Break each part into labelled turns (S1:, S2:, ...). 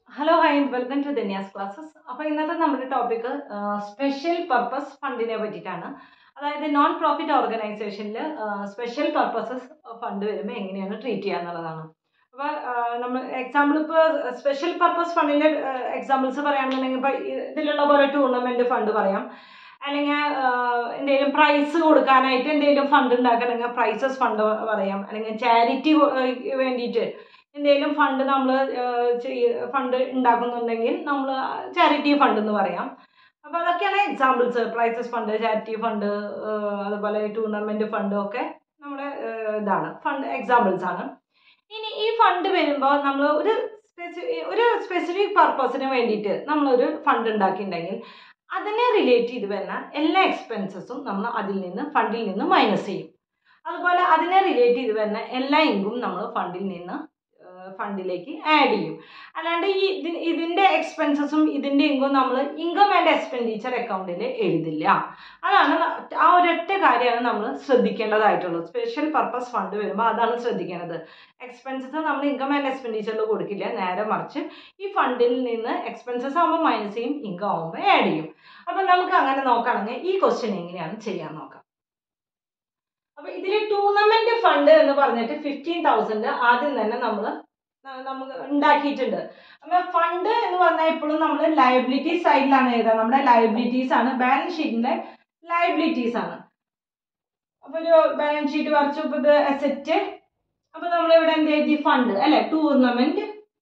S1: hello hi welcome to Dhanya's classes അപ്പോൾ ഇന്നത്തെ നമ്മുടെ ടോപ്പിക്ക് സ്പെഷ്യൽ പർപ്പസ് ഫണ്ടിനെ പറ്റിയിട്ടാണ് അതായത് നോൺ പ്രോഫിറ്റ് ഓർഗനൈസേഷനിൽ സ്പെഷ്യൽ പർപ്പസസ് ഫണ്ട് വരുമ്പോൾ എങ്ങനെയാണ് ട്രീറ്റ് ചെയ്യുക എന്നുള്ളതാണ് അപ്പോൾ നമ്മൾ എക്സാമ്പിൾ ഇപ്പോൾ സ്പെഷ്യൽ പർപ്പസ് ഫണ്ടിൻ്റെ എക്സാമ്പിൾസ് പറയുകയാണെന്നുണ്ടെങ്കിൽ ഇപ്പോൾ ഇതിലുള്ള പോലെ ടൂർണമെൻറ്റ് ഫണ്ട് പറയാം അല്ലെങ്കിൽ എന്തെങ്കിലും പ്രൈസ് കൊടുക്കാനായിട്ട് എന്തെങ്കിലും ഫണ്ട് ഉണ്ടാക്കണമെങ്കിൽ പ്രൈസസ് ഫണ്ട് പറയാം അല്ലെങ്കിൽ ചാരിറ്റി വേണ്ടിയിട്ട് എന്തെങ്കിലും ഫണ്ട് നമ്മൾ ഫണ്ട് ഉണ്ടാക്കുന്നുണ്ടെങ്കിൽ നമ്മൾ ചാരിറ്റി ഫണ്ട് എന്ന് പറയാം അപ്പോൾ അതൊക്കെയാണ് examples prizes fund charity fund അതുപോലെ ടൂർണമെൻറ്റ് ഫണ്ട് ഒക്കെ നമ്മുടെ ഇതാണ് ഫണ്ട് എക്സാമ്പിൾസ് ആണ് ഇനി ഈ ഫണ്ട് വരുമ്പോൾ നമ്മൾ ഒരു സ്പെസിഫിക് ഒരു സ്പെസിഫിക് പർപ്പസിന് വേണ്ടിയിട്ട് നമ്മളൊരു ഫണ്ട് ഉണ്ടാക്കിയിട്ടുണ്ടെങ്കിൽ അതിനെ റിലേറ്റ് ചെയ്ത് വരുന്ന എല്ലാ എക്സ്പെൻസസും നമ്മൾ അതിൽ നിന്ന് ഫണ്ടിൽ നിന്ന് മൈനസ് ചെയ്യും അതുപോലെ അതിനെ റിലേറ്റ് ചെയ്ത് വരുന്ന എല്ലാ ഇൻകം നമ്മൾ ഫണ്ടിൽ നിന്ന് ഫണ്ടിലേക്ക് ആഡ് ചെയ്യും അല്ലാണ്ട് ഈ ഇതിൻ്റെ എക്സ്പെൻസസും ഇതിൻ്റെ ഇൻകം നമ്മൾ ഇൻകം ആൻഡ് എക്സ്പെൻഡിച്ചർ അക്കൗണ്ടിൽ എഴുതില്ല അതാണ് ആ ഒരൊറ്റ കാര്യമാണ് നമ്മൾ ശ്രദ്ധിക്കേണ്ടതായിട്ടുള്ളത് സ്പെഷ്യൽ പർപ്പസ് ഫണ്ട് വരുമ്പോൾ അതാണ് ശ്രദ്ധിക്കേണ്ടത് എക്സ്പെൻസസ് നമ്മൾ ഇൻകം ആൻഡ് എക്സ്പെൻഡിച്ചറിൽ കൊടുക്കില്ല നേരെ മറിച്ച് ഈ ഫണ്ടിൽ നിന്ന് എക്സ്പെൻസസ് ആകുമ്പോൾ മൈനസ് ചെയ്യും ഇൻകം ആകുമ്പോൾ ആഡ് ചെയ്യും അപ്പം നമുക്ക് അങ്ങനെ നോക്കുകയാണെങ്കിൽ ഈ ക്വസ്റ്റ്യൻ എങ്ങനെയാണ് ചെയ്യാൻ നോക്കാം അപ്പോൾ ഇതിൽ ടൂർണമെന്റ് ഫണ്ട് എന്ന് പറഞ്ഞിട്ട് ഫിഫ്റ്റീൻ തൗസൻഡ് ആദ്യം തന്നെ നമ്മൾ നമുക്ക് ഉണ്ടാക്കിയിട്ടുണ്ട് അപ്പോൾ ഫണ്ട് എന്ന് പറഞ്ഞാൽ എപ്പോഴും നമ്മൾ ലയബിലിറ്റി സൈഡിലാണ് എഴുതുക നമ്മുടെ ലയബിലിറ്റീസ് ആണ് ബാലൻസ് ഷീറ്റിന്റെ ലയബിലിറ്റീസ് ആണ് അപ്പോൾ ഒരു ബാലൻസ് ഷീറ്റ് വരച്ചു ഇപ്പോൾ ഇത് അസെറ്റ് അപ്പോൾ നമ്മൾ ഇവിടെ എന്ത് എഴുതി ഫണ്ട് അല്ലെ ടൂർണമെന്റ്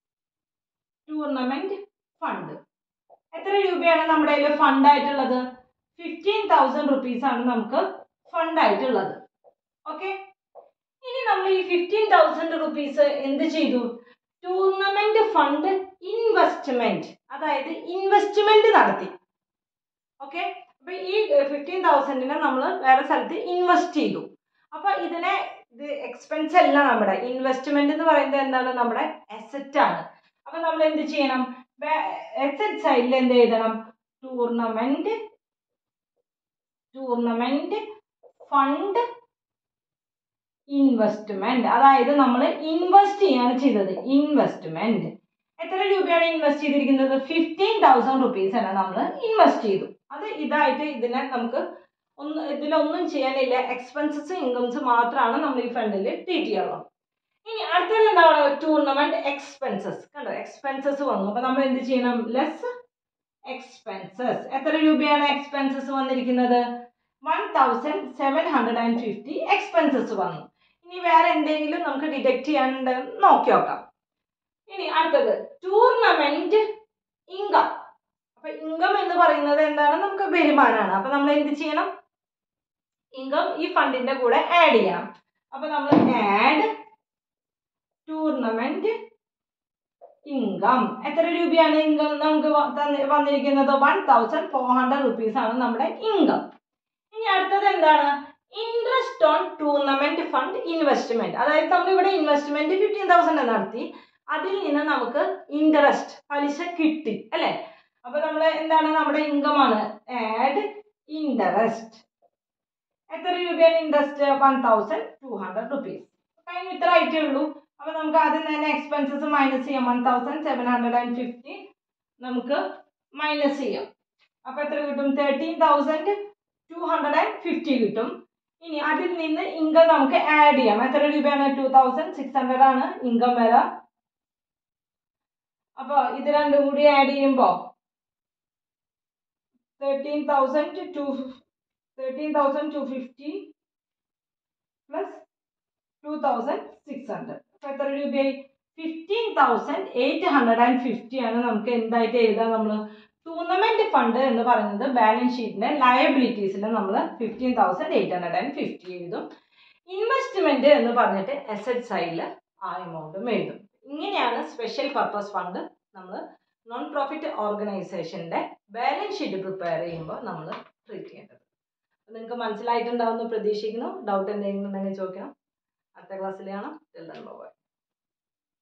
S1: ടൂർണമെന്റ് ഫണ്ട് എത്ര രൂപയാണ് നമ്മുടെ കയ്യിൽ ഫണ്ട് ആയിട്ടുള്ളത് ഫിഫ്റ്റീൻ തൗസൻഡ് റുപ്പീസ് ആണ് നമുക്ക് ഫണ്ട് ആയിട്ടുള്ളത് ഓക്കെ ഇനി നമ്മൾ ഈ ഫിഫ്റ്റീൻ തൗസൻഡ് റുപ്പീസ് എന്ത് ചെയ്തു ടൂർണമെന്റ് ഫണ്ട് ഇൻവെസ്റ്റ്മെന്റ് അതായത് ഇൻവെസ്റ്റ്മെന്റ് നടത്തി ഓക്കെ അപ്പൊ ഈ ഫിഫ്റ്റീൻ തൗസൻഡിനെ നമ്മൾ വേറെ സ്ഥലത്ത് ഇൻവെസ്റ്റ് ചെയ്തു അപ്പൊ ഇതിനെ ഇത് എക്സ്പെൻസ് അല്ല നമ്മുടെ ഇൻവെസ്റ്റ്മെന്റ് എന്ന് പറയുന്നത് എന്താണ് നമ്മുടെ അസറ്റ് ആണ് അപ്പൊ നമ്മൾ എന്ത് ചെയ്യണം അസറ്റ് സൈഡിൽ എന്ത് എഴുതണം ടൂർണമെന്റ് ടൂർണമെന്റ് ഫണ്ട് ഇൻവെസ്റ്റ്മെന്റ് അതായത് നമ്മൾ ഇൻവെസ്റ്റ് ചെയ്യാണ് ചെയ്തത് ഇൻവെസ്റ്റ്മെന്റ് എത്ര രൂപയാണ് ഇൻവെസ്റ്റ് ചെയ്തിരിക്കുന്നത് ഫിഫ്റ്റീൻ തൗസൻഡ് റുപ്പീസ് ആണ് നമ്മൾ ഇൻവെസ്റ്റ് ചെയ്തു അത് ഇതായിട്ട് ഇതിനെ നമുക്ക് ഒന്ന് ഇതിലൊന്നും ചെയ്യാനില്ല എക്സ്പെൻസസ് ഇൻകംസ് മാത്രമാണ് നമ്മൾ ഈ ഫണ്ടിൽ ട്രീറ്റ് ചെയ്യാറുള്ളത് ഇനി അടുത്തത് എന്താണ് ടൂർണമെന്റ് എക്സ്പെൻസസ് കണ്ടോ എക്സ്പെൻസസ് വന്നു അപ്പൊ നമ്മൾ എന്ത് ചെയ്യണം ലെസ് എക്സ്പെൻസസ് എത്ര രൂപയാണ് എക്സ്പെൻസസ് വന്നിരിക്കുന്നത് one thousand seven hundred and fifty expenses വന്നു ഇനി വേറെ എന്തെങ്കിലും നമുക്ക് ഡിറ്റക്ട് ചെയ്യാനുണ്ട് നോക്കി നോക്കാം ഇനി അടുത്തത് ടൂർണമെന്റ് ഇൻകം അപ്പൊ ഇൻകം എന്ന് പറയുന്നത് എന്താണ് നമുക്ക് വരുമാനമാണ് അപ്പൊ നമ്മൾ എന്ത് ചെയ്യണം ഇൻകം ഈ ഫണ്ടിന്റെ കൂടെ ആഡ് ചെയ്യണം അപ്പൊ നമ്മൾ ആഡ് ടൂർണമെന്റ് ഇൻകം എത്ര രൂപയാണ് ഇൻകം നമുക്ക് വന്നിരിക്കുന്നത് one thousand four hundred rupees ആണ് നമ്മുടെ ഇൻകം ഇനി അടുത്തത് എന്താണ് interest on tournament fund investment അതായത് നമ്മൾ ഇവിടെ ഇൻവെസ്റ്റ്മെന്റ് ഫിഫ്റ്റീൻ തൗസൻഡ് നടത്തി അതിൽ നിന്ന് നമുക്ക് ഇൻട്രസ്റ്റ് പലിശ കിട്ടി അല്ലെ അപ്പൊ നമ്മൾ എന്താണ് നമ്മുടെ ഇൻകം ആണ് ആഡ് ഇൻട്രസ്റ്റ് എത്ര രൂപയാണ് interest one thousand two hundred rupees കഴിഞ്ഞ ഇത്ര ആയിട്ടേ ഉള്ളൂ അപ്പൊ നമുക്ക് ആദ്യം തന്നെ എക്സ്പെൻസസ് മൈനസ് ചെയ്യാം one thousand seven hundred and fifty നമുക്ക് മൈനസ് ചെയ്യാം അപ്പൊ എത്ര കിട്ടും thirteen thousand two hundred and fifty കിട്ടും ഇനി അതിൽ നിന്ന് ഇൻകം നമുക്ക് ആഡ് ചെയ്യാം എത്ര രൂപയാണ് ടു തൗസൻഡ് സിക്സ് ഹൺഡ്രഡ് ആണ് ഇൻകം വരാം അപ്പോൾ ഇത് രണ്ടും കൂടി ആഡ് ചെയ്യുമ്പോൾ thirteen thousand two thirteen thousand two fifty plus two thousand six hundred അപ്പോൾ എത്ര രൂപയായി fifteen thousand eight hundred and fifty ആണ് നമുക്ക് എന്തായിട്ട് എഴുതാം നമ്മൾ ടൂർണമെന്റ് ഫണ്ട് എന്ന് പറയുന്നത് ബാലൻസ് ഷീറ്റിന്റെ ലയബിലിറ്റീസിൽ നമ്മൾ fifteen thousand eight hundred and fifty എഴുതും ഇൻവെസ്റ്റ്മെന്റ് എന്ന് പറഞ്ഞിട്ട് അസറ്റ് സൈഡിൽ ആ എമൗണ്ടും എഴുതും ഇങ്ങനെയാണ് സ്പെഷ്യൽ പർപ്പസ് ഫണ്ട് നമ്മൾ നോൺ പ്രോഫിറ്റ് ഓർഗനൈസേഷൻ്റെ ബാലൻസ് ഷീറ്റ് പ്രിപ്പയർ ചെയ്യുമ്പോൾ നമ്മൾ ട്രീറ്റ് ചെയ്യേണ്ടത് നിങ്ങൾക്ക് മനസ്സിലായിട്ടുണ്ടാവുമെന്ന് പ്രതീക്ഷിക്കുന്നു ഡൗട്ട് എന്തെങ്കിലും ഉണ്ടെങ്കിൽ ചോദിക്കണം അടുത്ത ക്ലാസ്സിൽ കാണാം ബൈ